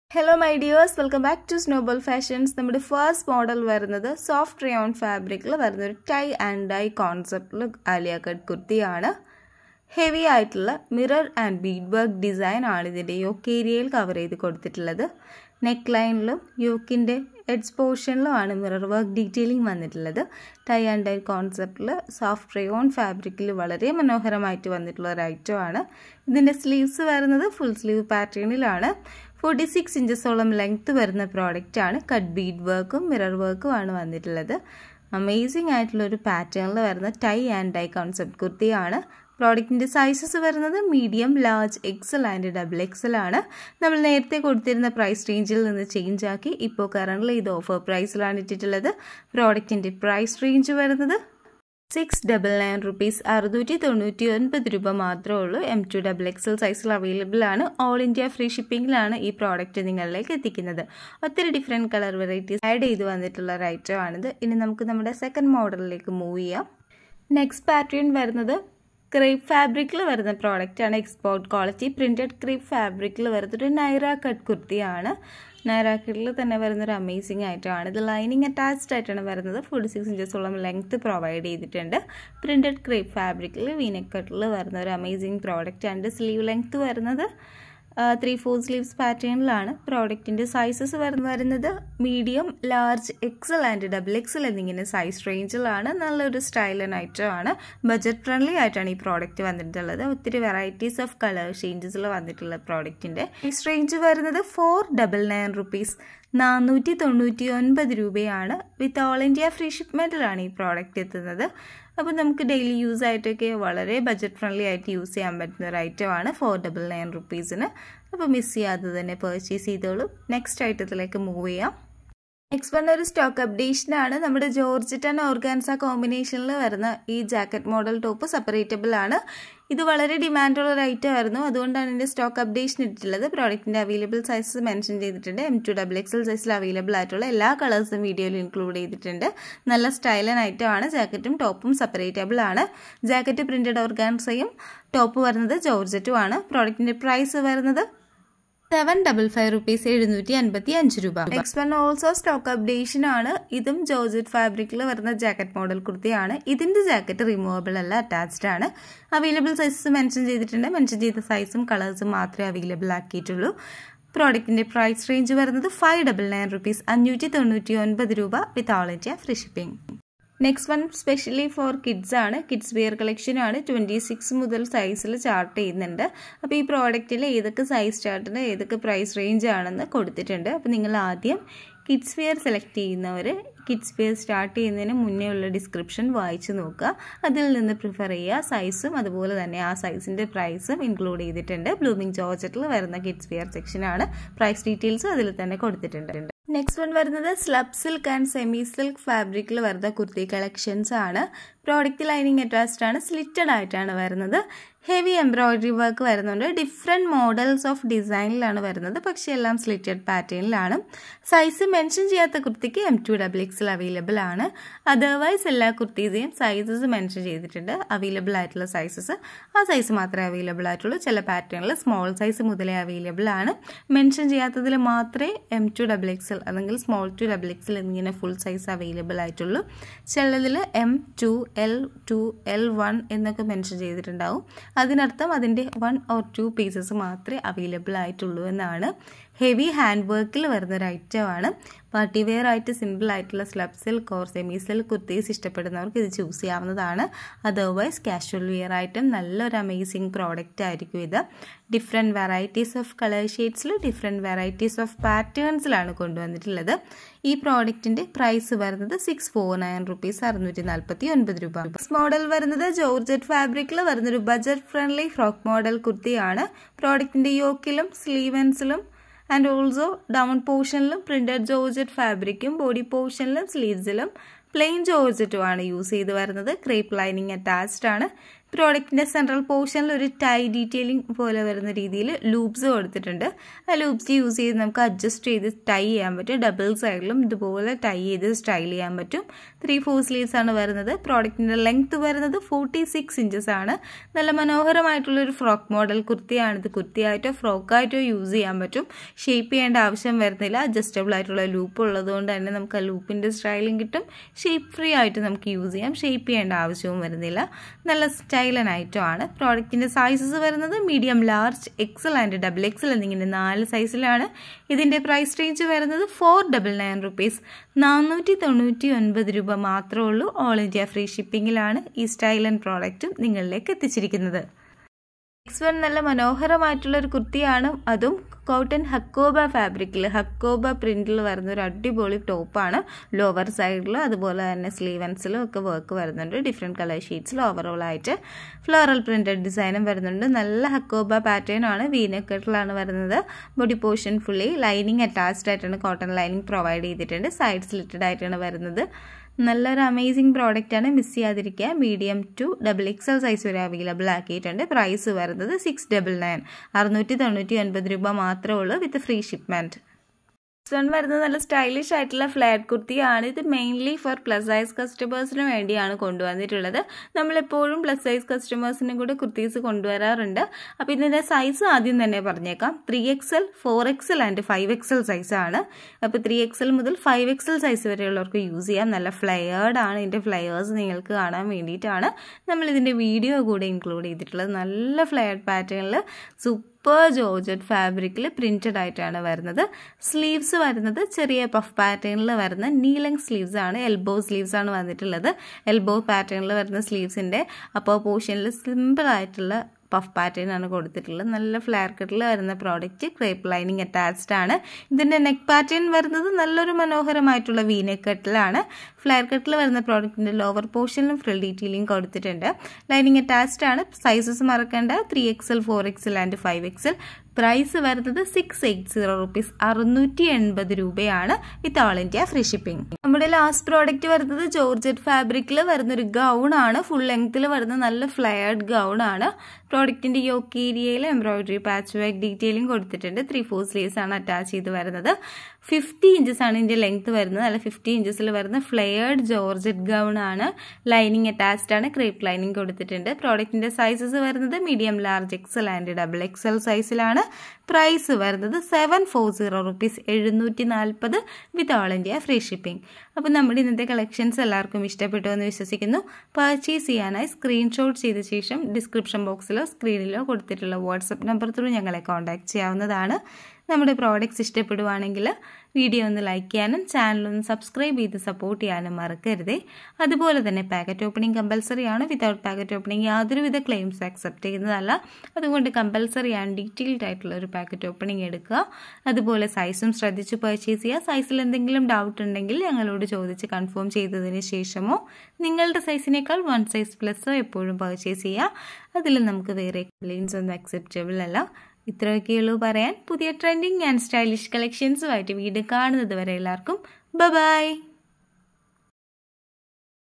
hello my dears welcome back to Snowball Fashions നമ്മുടെ first model വരുന്നത് soft rayon ഫാബ്രിക്കിൽ വരുന്ന ഒരു ടൈ ആൻഡ് ഡൈ കോൺസെപ്റ്റിൽ ആലിയ കട്ട് കുർത്തിയാണ് ഹെവി ആയിട്ടുള്ള mirror and bead work design ആണ് ഇതിൻ്റെ യോക്ക് ഏരിയയിൽ കവർ ചെയ്ത് കൊടുത്തിട്ടുള്ളത് നെക്ക് ലൈനിലും യോക്കിൻ്റെ എഡ്സ് പോർഷനിലുമാണ് മിറർ വർക്ക് ഡീറ്റെയിലിംഗ് വന്നിട്ടുള്ളത് ടൈ ആൻഡ് ഡൈ കോൺസെപ്റ്റിൽ സോഫ്റ്റ് റയോൺ ഫാബ്രിക്കിൽ വളരെ മനോഹരമായിട്ട് വന്നിട്ടുള്ള ഒരു ഐറ്റമാണ് ഇതിൻ്റെ സ്ലീവ്സ് വരുന്നത് ഫുൾ സ്ലീവ് പാറ്റേണിലാണ് ഫോർട്ടി സിക്സ് ഇഞ്ചസോളം ലെങ്ത്ത് വരുന്ന പ്രോഡക്റ്റ് ആണ് കട്ട് ബീഡ് വർക്കും മിറർ വർക്കും ആണ് വന്നിട്ടുള്ളത് അമേസിംഗ് ആയിട്ടുള്ള ഒരു പാറ്റേണിൽ വരുന്ന ടൈ ആൻഡ് ഡൈ കോൺസെപ്റ്റ് കുർത്തിയാണ് പ്രോഡക്റ്റിൻ്റെ സൈസസ് വരുന്നത് medium large XL and double XL ആണ് നമ്മൾ നേരത്തെ കൊടുത്തിരുന്ന പ്രൈസ് റേഞ്ചിൽ നിന്ന് ചേഞ്ച് ആക്കി ഇപ്പോൾ കറണ്ട്ലി ഇത് ഓഫർ പ്രൈസിലാണ് ഇട്ടിട്ടുള്ളത് പ്രോഡക്റ്റിൻ്റെ പ്രൈസ് റേഞ്ച് വരുന്നത് സിക്സ് ഡബിൾ നയൻ റുപ്പീസ് അറുന്നൂറ്റി തൊണ്ണൂറ്റി ഒൻപത് രൂപ മാത്രമേ ഉള്ളൂ എം ടു ഡബിൾ എക്സൽ സൈസിൽ അവൈലബിൾ ആണ് ഓൾ ഇന്ത്യ ഫ്രീ ഷിപ്പിംഗിലാണ് ഈ പ്രോഡക്റ്റ് നിങ്ങളിലേക്ക് എത്തിക്കുന്നത് ഒത്തിരി ഡിഫറെൻറ്റ് കളർ വെറൈറ്റീസ് ആഡ് ചെയ്ത് വന്നിട്ടുള്ള ഒരു ഐറ്റം ആണിത് ഇനി നമുക്ക് നമ്മുടെ സെക്കൻഡ് മോഡലിലേക്ക് മൂവ് ചെയ്യാം നെക്സ്റ്റ് പാറ്റേൺ വരുന്നത് ക്രീപ്പ് ഫാബ്രിക്കിൽ വരുന്ന പ്രോഡക്റ്റ് ആണ് എക്സ്പോർട്ട് ക്വാളിറ്റി പ്രിന്റഡ് ക്രീപ്പ് ഫാബ്രിക്കിൽ വരുന്നൊരു നൈറ കട്ട് കുർത്തിയാണ് നൈറ കട്ടിൽ തന്നെ വരുന്നൊരു അമേസിംഗ് ആയിട്ടാണ് ഇത് ലൈനിങ് അറ്റാച്ച്ഡ് ആയിട്ടാണ് വരുന്നത് ഫോർട്ടി സിക്സ് ഇഞ്ചസോളം ലെങ്ത് പ്രൊവൈഡ് ചെയ്തിട്ടുണ്ട് പ്രിന്റഡ് ക്രീപ്പ് ഫാബ്രിക്കിൽ വീനക് കട്ടിൽ വരുന്ന ഒരു അമേസിംഗ് പ്രോഡക്റ്റ് ആണ് സ്ലീവ് ലെങ്ത് വരുന്നത് ത്രീ ഫോർ സ്ലീവ്സ് പാറ്റേണിലാണ് പ്രോഡക്റ്റിൻ്റെ സൈസസ് വരുന്നത് medium large XL and double XL എന്നിങ്ങനെ സൈസ് റേഞ്ചിലാണ് നല്ലൊരു സ്റ്റൈൽ ആൻഡ് ഐറ്റം ആണ് ബജറ്റ് ഫ്രണ്ട്ലി ആയിട്ടാണ് ഈ പ്രോഡക്റ്റ് വന്നിട്ടുള്ളത് ഒത്തിരി വെറൈറ്റീസ് ഓഫ് കളർ ചേഞ്ചസിൽ വന്നിട്ടുള്ള പ്രോഡക്റ്റിൻ്റെ പ്രൈസ് റേഞ്ച് വരുന്നത് ഫോർ ഡബിൾ നയൻ റുപ്പീസ് നാനൂറ്റി തൊണ്ണൂറ്റി ഒൻപത് രൂപയാണ് വിത്ത് ഓൾ ഇന്ത്യ ഫ്രീ ഷിപ്മെൻറ്റിലാണ് ഈ പ്രോഡക്റ്റ് എത്തുന്നത് അപ്പോൾ നമുക്ക് ഡെയിലി യൂസ് ആയിട്ടൊക്കെ വളരെ ബജറ്റ് ഫ്രണ്ട്ലി ആയിട്ട് യൂസ് ചെയ്യാൻ പറ്റുന്ന ഒരു ഐറ്റമാണ് ഫോർ ഡബിൾ നയൻ റുപ്പീസിന് അപ്പോൾ മിസ് ചെയ്യാതെ തന്നെ പർച്ചേസ് ചെയ്തോളൂ നെക്സ്റ്റ് ഐറ്റത്തിലേക്ക് മൂവ് ചെയ്യാം നെക്സ്റ്റ് വൺ ഒരു സ്റ്റോക്ക് അപ്ഡേഷൻ ആണ് നമ്മുടെ ജോർജറ്റ് ആൻഡ് ഓർഗാൻസ കോമ്പിനേഷനിൽ വരുന്ന ഈ ജാക്കറ്റ് മോഡൽ ടോപ്പ് സെപ്പറേറ്റബിൾ ആണ് ഇത് വളരെ ഡിമാൻഡുള്ള ഒരു ഐറ്റം ആയിരുന്നു അതുകൊണ്ടാണ് ഇതിൻ്റെ സ്റ്റോക്ക് അപ്ഡേഷൻ ഇട്ടിട്ടുള്ളത് പ്രോഡക്റ്റിൻ്റെ അവൈലബിൾ സൈസസ് മെൻഷൻ ചെയ്തിട്ടുണ്ട് എം ടു ഡബിൾ എക്സൽ സൈസിൽ അവൈലബിൾ ആയിട്ടുള്ള എല്ലാ കളേഴ്സും വീഡിയോയിൽ ഇൻക്ലൂഡ് ചെയ്തിട്ടുണ്ട് നല്ല സ്റ്റൈൽ ആൻഡ് ഐറ്റം ആണ് ജാക്കറ്റും ടോപ്പും സെപ്പറേറ്റബിൾ ആണ് ജാക്കറ്റ് പ്രിന്റഡ് ഓർഗാൻസയും ടോപ്പ് വരുന്നത് ജോർജറ്റും ആണ് പ്രോഡക്റ്റിൻ്റെ പ്രൈസ് വരുന്നത് സെവൻ ഡബിൾ ഫൈവ് റുപ്പീസ് എഴുന്നൂറ്റി അൻപത്തി അഞ്ച് രൂപ next one also stock updation ആണ് ഇതും ജോർജറ്റ് ഫാബ്രിക്കിൽ വരുന്ന ജാക്കറ്റ് മോഡൽ കുർത്തിയാണ് ഇതിന്റെ ജാക്കറ്റ് റിമൂവബിൾ അല്ല അറ്റാച്ച്ഡ് ആണ് അവൈലബിൾ സൈസസ് മെൻഷൻ ചെയ്തിട്ടുണ്ട് മെൻഷൻ ചെയ്ത സൈസും കളേഴ്സും മാത്രമേ അവൈലബിൾ ആക്കിയിട്ടുള്ളൂ പ്രോഡക്റ്റിന്റെ പ്രൈസ് റേഞ്ച് വരുന്നത് ഫൈവ് ഡബിൾ നയൻ റുപ്പീസ് അഞ്ഞൂറ്റി തൊണ്ണൂറ്റി ഒൻപത് രൂപ with all India free shipping next one specially for kids ആണ് കിഡ്സ് വെയർ കളക്ഷൻ ആണ് ട്വൻറ്റി സിക്സ് മുതൽ സൈസിൽ ചാർട്ട് ചെയ്യുന്നുണ്ട് അപ്പോൾ ഈ പ്രോഡക്റ്റിൽ ഏതൊക്കെ സൈസ് ചാർട്ടിന് ഏതൊക്കെ പ്രൈസ് റേഞ്ച് ആണെന്ന് കൊടുത്തിട്ടുണ്ട് അപ്പോൾ നിങ്ങൾ ആദ്യം കിഡ്സ് വെയർ സെലക്ട് ചെയ്യുന്നവർ കിഡ്സ് വെയർ സ്റ്റാർട്ട് ചെയ്യുന്നതിന് മുന്നേ ഉള്ള ഡിസ്ക്രിപ്ഷൻ വായിച്ചു നോക്കുക അതിൽ നിന്ന് പ്രിഫർ ചെയ്യുക സൈസും അതുപോലെ തന്നെ ആ സൈസിൻ്റെ പ്രൈസും ഇൻക്ലൂഡ് ചെയ്തിട്ടുണ്ട് ബ്ലൂമിംഗ് ജോർജറ്റിൽ വരുന്ന കിഡ്സ് വെയർ സെക്ഷനാണ് പ്രൈസ് ഡീറ്റെയിൽസ് അതിൽ തന്നെ കൊടുത്തിട്ടുണ്ട് നെക്സ്റ്റ് വൺ വരുന്നത് slub silk and semi silk ഫാബ്രിക്കിൽ വരുന്ന കുർത്തി കളക്ഷൻസ് ആണ് പ്രോഡക്റ്റ് ലൈനിങ് അറ്റാച്ച്ഡ് ആണ് സ്ലിറ്റഡ് ആയിട്ടാണ് വരുന്നത് ഹെവി എംബ്രോയിഡറി വർക്ക് വരുന്നുണ്ട് ഡിഫറെൻറ്റ് മോഡൽസ് ഓഫ് ഡിസൈനിലാണ് വരുന്നത് പക്ഷേ എല്ലാം സ്ലിറ്റഡ് പാറ്റേണിലാണ് സൈസ് മെൻഷൻ ചെയ്യാത്ത കുർത്തിക്ക് എം ടു ഡബിൾ എക്സിൽ അവൈലബിൾ ആണ് അതർവൈസ് എല്ലാ കുർത്തീസെയും സൈസസ് മെൻഷൻ ചെയ്തിട്ടുണ്ട് അവൈലബിൾ ആയിട്ടുള്ള സൈസസ് ആ സൈസ് മാത്രമേ അവൈലബിൾ ആയിട്ടുള്ളൂ ചില പാറ്റേണിൽ സ്മോൾ സൈസ് മുതലേ അവൈലബിൾ ആണ് മെൻഷൻ ചെയ്യാത്തതിൽ മാത്രമേ എം ടു ഡബിൾ എക്സിൽ അല്ലെങ്കിൽ സ്മോൾ ടു ഡബിൾ എക്സിൽ എന്നിങ്ങനെ ഫുൾ സൈസ് അവൈലബിൾ ആയിട്ടുള്ളൂ ചിലതിൽ M to L to L one എന്നൊക്കെ മെൻഷൻ ചെയ്തിട്ടുണ്ടാവും അതിനർത്ഥം അതിൻ്റെ വൺ ഓർ ടു പീസസ് മാത്രമേ അവൈലബിൾ ആയിട്ടുള്ളൂ എന്നാണ് ഹെവി ഹാൻഡ് വർക്കിൽ വരുന്ന ഒരു ഐറ്റമാണ് പാർട്ടി വെയർ ആയിട്ട് സിമ്പിൾ ആയിട്ടുള്ള slub silk or semi silk kurtis ഇഷ്ടപ്പെടുന്നവർക്ക് ഇത് ചൂസ് ചെയ്യാവുന്നതാണ് അതർവൈസ് കാഷ്വൽ വെയർ ആയിട്ടും നല്ലൊരു അമേസിങ് പ്രോഡക്റ്റ് ആയിരിക്കും ഇത് ഡിഫറെൻറ്റ് വെറൈറ്റീസ് ഓഫ് കളർ ഷെയ്ഡ്സിൽ ഡിഫറെൻറ്റ് വെറൈറ്റീസ് ഓഫ് പാറ്റേൺസിലാണ് കൊണ്ടുവന്നിട്ടുള്ളത് ഈ പ്രോഡക്റ്റിൻ്റെ പ്രൈസ് വരുന്നത് സിക്സ് ഫോർ നയൻ റുപ്പീസ് അറുന്നൂറ്റി നാൽപ്പത്തി ഒൻപത് രൂപ മോഡൽ വരുന്നത് ജോർജറ്റ് ഫാബ്രിക്കിൽ വരുന്നൊരു ബജറ്റ് ഫ്രണ്ട്ലി ഫ്രോക്ക് മോഡൽ കുർത്തിയാണ് പ്രോഡക്റ്റിൻ്റെ യോക്കിലും സ്ലീവൻസിലും ആൻഡ് ഓൾസോ ഡൗൺ പോർഷനിലും പ്രിന്റഡ് ജോർജറ്റ് ഫാബ്രിക്കും ബോഡി പോർഷനിലും സ്ലീവ്സിലും പ്ലെയിൻ ജോർജറ്റും ആണ് യൂസ് ചെയ്ത് വരുന്നത് ക്രേപ്പ് ലൈനിങ് അറ്റാച്ച്ഡ് ആണ് പ്രോഡക്റ്റിൻ്റെ സെൻട്രൽ പോർഷനിൽ ഒരു ടൈ ഡീറ്റെയിലിംഗ് പോലെ വരുന്ന രീതിയിൽ ലൂപ്സ് കൊടുത്തിട്ടുണ്ട് ആ ലൂപ്സ് യൂസ് ചെയ്ത് നമുക്ക് അഡ്ജസ്റ്റ് ചെയ്ത് ടൈ ചെയ്യാൻ പറ്റും ഡബിൾ സൈഡിലും ഇതുപോലെ ടൈ ചെയ്ത് സ്റ്റൈൽ ചെയ്യാൻ പറ്റും ത്രീ ഫോർ സ്ലീവ്സ് ആണ് വരുന്നത് പ്രോഡക്റ്റിൻ്റെ ലെങ്ത് വരുന്നത് ഫോർട്ടി സിക്സ് ഇഞ്ചസ് ആണ് നല്ല മനോഹരമായിട്ടുള്ളൊരു ഫ്രോക്ക് മോഡൽ കുർത്തിയാണിത് കുർത്തിയായിട്ടോ ഫ്രോക്കായിട്ടോ യൂസ് ചെയ്യാൻ പറ്റും ഷേപ്പ് ചെയ്യേണ്ട ആവശ്യം വരുന്നില്ല അഡ്ജസ്റ്റബിൾ ആയിട്ടുള്ള ലൂപ്പ് ഉള്ളതുകൊണ്ട് തന്നെ നമുക്ക് ആ ലൂപ്പിൻ്റെ സ്റ്റൈലും കിട്ടും ഷേപ്പ് ഫ്രീ ആയിട്ട് നമുക്ക് യൂസ് ചെയ്യാം ഷേപ്പ് ചെയ്യേണ്ട ആവശ്യവും വരുന്നില്ല നല്ല സ്റ്റൈലൻ ഐറ്റമാണ് പ്രോഡക്റ്റിൻ്റെ സൈസസ് വരുന്നത് medium large XL and double XL എന്നിങ്ങനെ നാല് സൈസിലാണ് ഇതിൻ്റെ പ്രൈസ് റേഞ്ച് വരുന്നത് ഫോർ ഡബിൾ നയൻ റുപ്പീസ് നാനൂറ്റി തൊണ്ണൂറ്റി ഒൻപത് രൂപ മാത്രമേ ഉള്ളൂ ഓൾ ഇന്ത്യ ഫ്രീ ഷിപ്പിങ്ങിലാണ് ഈ സ്റ്റൈലൻ പ്രോഡക്റ്റും നിങ്ങളിലേക്ക് എത്തിച്ചിരിക്കുന്നത് നെക്സ്റ്റ് വൺ നല്ല മനോഹരമായിട്ടുള്ള ഒരു കുർത്തിയാണ് അതും കോട്ടൺ ഹക്കോബ ഫാബ്രിക്കിൽ ഹക്കോബ പ്രിന്റിൽ വരുന്ന ഒരു അടിപൊളി ടോപ്പാണ് ലോവർ സൈഡിലും അതുപോലെ തന്നെ സ്ലീവൻസിലും ഒക്കെ വർക്ക് വരുന്നുണ്ട് ഡിഫറെൻറ്റ് കളർ ഷീറ്റ്സിൽ ഓവറോൾ ആയിട്ട് ഫ്ലോറൽ പ്രിന്റഡ് ഡിസൈനും വരുന്നുണ്ട് നല്ല ഹക്കോബ പാറ്റേൺ ആണ് വീനക്കെട്ടിലാണ് വരുന്നത് body portion fully lining attached ആയിട്ടാണ് കോട്ടൺ ലൈനിങ് പ്രൊവൈഡ് ചെയ്തിട്ടുണ്ട് സൈഡ് സ്ലിറ്റഡ് ആയിട്ടാണ് വരുന്നത് നല്ലൊരു അമേസിങ് പ്രോഡക്റ്റ് ആണ് മിസ് ചെയ്യാതിരിക്കുക medium to double XL size വരെ അവൈലബിൾ ആക്കിയിട്ടുണ്ട് പ്രൈസ് വരുന്നത് സിക്സ് ഡബിൾ നയൻ അറുന്നൂറ്റി തൊണ്ണൂറ്റി ഒൻപത് രൂപ മാത്രമേ ഉള്ളൂ വിത്ത് ഫ്രീ ഷിപ്മെൻറ്റ് വൺ വരുന്നത് നല്ല സ്റ്റൈലിഷ് ആയിട്ടുള്ള ഫ്ലാറ്റ് കുർത്തിയാണ് ഇത് മെയിൻലി ഫോർ പ്ലസ് സൈസ് കസ്റ്റമേഴ്സിന് വേണ്ടിയാണ് കൊണ്ടുവന്നിട്ടുള്ളത് നമ്മളെപ്പോഴും പ്ലസ് സൈസ് കസ്റ്റമേഴ്സിനും കൂടെ കുർത്തീസ് കൊണ്ടുവരാറുണ്ട് അപ്പോൾ ഇതിൻ്റെ സൈസ് ആദ്യം തന്നെ പറഞ്ഞേക്കാം three XL four XL and five XL സൈസാണ് അപ്പോൾ ത്രീ എക്സൽ മുതൽ ഫൈവ് എക്സൽ സൈസ് വരെയുള്ളവർക്ക് യൂസ് ചെയ്യാം നല്ല ഫ്ലെയേർഡ് ആണ് ഇതിൻ്റെ ഫ്ലെയേഴ്സ് നിങ്ങൾക്ക് കാണാൻ വേണ്ടിയിട്ടാണ് നമ്മൾ ഇതിൻ്റെ വീഡിയോ കൂടെ ഇൻക്ലൂഡ് ചെയ്തിട്ടുള്ളത് നല്ല ഫ്ലെയർഡ് പാറ്റേണിൽ സൂപ്പർ സൂപ്പർ ജോർജറ്റ് ഫാബ്രിക്കിൽ പ്രിന്റഡ് ആയിട്ടാണ് വരുന്നത് സ്ലീവ്സ് വരുന്നത് ചെറിയ പഫ് പാറ്റേണിൽ വരുന്ന നീലങ് സ്ലീവ്സ് ആണ് എൽബോ സ്ലീവ്സ് ആണ് വന്നിട്ടുള്ളത് എൽബോ പാറ്റേണിൽ വരുന്ന സ്ലീവ്സിൻ്റെ അപ്പോൾ പോർഷനിൽ സിമ്പിൾ ആയിട്ടുള്ള പഫ് പാറ്റേൺ ആണ് കൊടുത്തിട്ടുള്ളത് നല്ല ഫ്ലെയർ കട്ടിൽ വരുന്ന പ്രോഡക്റ്റ് ക്രേപ്പ് ലൈനിങ് അറ്റാച്ച്ഡ് ആണ് ഇതിൻ്റെ നെക്ക് പാറ്റേൺ വരുന്നത് നല്ലൊരു മനോഹരമായിട്ടുള്ള വി നെക്ക് കട്ടിലാണ് ഫ്ലെയർ കട്ടിൽ വരുന്ന പ്രോഡക്റ്റിൻ്റെ ലോവർ പോർഷനിലും ഫ്രിൽ ഡീറ്റെയിലിംഗ് കൊടുത്തിട്ടുണ്ട് ലൈനിങ് അറ്റാച്ച്ഡ് ആണ് സൈസസ് മറക്കേണ്ട three XL four XL and five XL price വരുന്നത് സിക്സ് എയ്റ്റ് സീറോ റുപ്പീസ് അറുന്നൂറ്റി എൺപത് രൂപയാണ് with all India free shipping നമ്മുടെ ലാസ്റ്റ് പ്രോഡക്റ്റ് വരുന്നത് ജോർജറ്റ് ഫാബ്രിക്കിൽ വരുന്ന ഒരു ഗൗൺ ആണ് ഫുൾ ലെങ്ത്തിൽ വരുന്ന നല്ല ഫ്ലെയർഡ് ഗൗൺ ആണ് പ്രോഡക്റ്റിന്റെ യോക്ക് ഏരിയയിൽ എംബ്രോയിഡറി പാച്ച് വർക്ക് ഡീറ്റെയിലിംഗ് കൊടുത്തിട്ടുണ്ട് ത്രീ ഫോർ സ്ലീവ്സ് ആണ് അറ്റാച്ച് ചെയ്ത് വരുന്നത് ഫിഫ്റ്റി ഇഞ്ചസ് ആണ് ഇതിന്റെ ലെങ്ത് വരുന്നത് അല്ല ഫിഫ്റ്റി ഇഞ്ചസിൽ വരുന്ന ഫ്ലെയർഡ് ജോർജറ്റ് ഗൗൺ ആണ് ലൈനിങ് അറ്റാച്ച്ഡ് ആണ് ക്രേപ്പ് ലൈനിങ് കൊടുത്തിട്ടുണ്ട് പ്രോഡക്റ്റിന്റെ സൈസസ് വരുന്നത് medium large XL and double എക്സൽ സൈസിലാണ് പ്രൈസ് വരുന്നത് സെവൻ ഫോർ സീറോ റുപ്പീസ് എഴുന്നൂറ്റി നാൽപ്പത് with all India free shipping അപ്പോൾ നമ്മുടെ ഇന്നത്തെ കളക്ഷൻസ് എല്ലാവർക്കും ഇഷ്ടപ്പെട്ടു എന്ന് വിശ്വസിക്കുന്നു പർച്ചേസ് ചെയ്യാനായി സ്ക്രീൻഷോട്ട് ചെയ്ത ശേഷം ഡിസ്ക്രിപ്ഷൻ ബോക്സിലോ സ്ക്രീനിലോ കൊടുത്തിട്ടുള്ള വാട്സപ്പ് നമ്പർ ത്രൂ ഞങ്ങളെ കോൺടാക്ട് ചെയ്യാവുന്നതാണ് നമ്മുടെ പ്രോഡക്റ്റ്സ് ഇഷ്ടപ്പെടുവാണെങ്കിൽ വീഡിയോ ഒന്ന് ലൈക്ക് ചെയ്യാനും ചാനൽ ഒന്ന് സബ്സ്ക്രൈബ് ചെയ്ത് സപ്പോർട്ട് ചെയ്യാനും മറക്കരുതേ അതുപോലെ തന്നെ പാക്കറ്റ് ഓപ്പണിംഗ് കമ്പൽസറി ആണ് വിതൗട്ട് പാക്കറ്റ് ഓപ്പണിംഗ് യാതൊരുവിധ ക്ലെയിംസ് അക്സെപ്റ്റ് ചെയ്യുന്നതല്ല അതുകൊണ്ട് കമ്പൽസറി ആണ് ഡീറ്റെയിൽഡ് ആയിട്ടുള്ള ഒരു പാക്കറ്റ് ഓപ്പണിംഗ് എടുക്കുക അതുപോലെ സൈസും ശ്രദ്ധിച്ച് പർച്ചേസ് ചെയ്യുക സൈസിൽ എന്തെങ്കിലും ഡൗട്ട് ഉണ്ടെങ്കിൽ ഞങ്ങളോട് ചോദിച്ച് കൺഫേം ചെയ്തതിന് ശേഷമോ നിങ്ങളുടെ സൈസിനേക്കാൾ വൺ സൈസ് പ്ലസ്സോ എപ്പോഴും പർച്ചേസ് ചെയ്യുക അതിൽ നമുക്ക് വേറെ കംപ്ലയിൻസ് ഒന്നും അക്സെപ്റ്റബിൾ അല്ല ഇത്രയൊക്കെയുള്ളൂ പറയാൻ പുതിയ ട്രെൻഡിങ് ആൻഡ് സ്റ്റൈലിഷ് കളക്ഷൻസുമായിട്ട് വീട് കാണുന്നത് വരെ എല്ലാവർക്കും ബൈ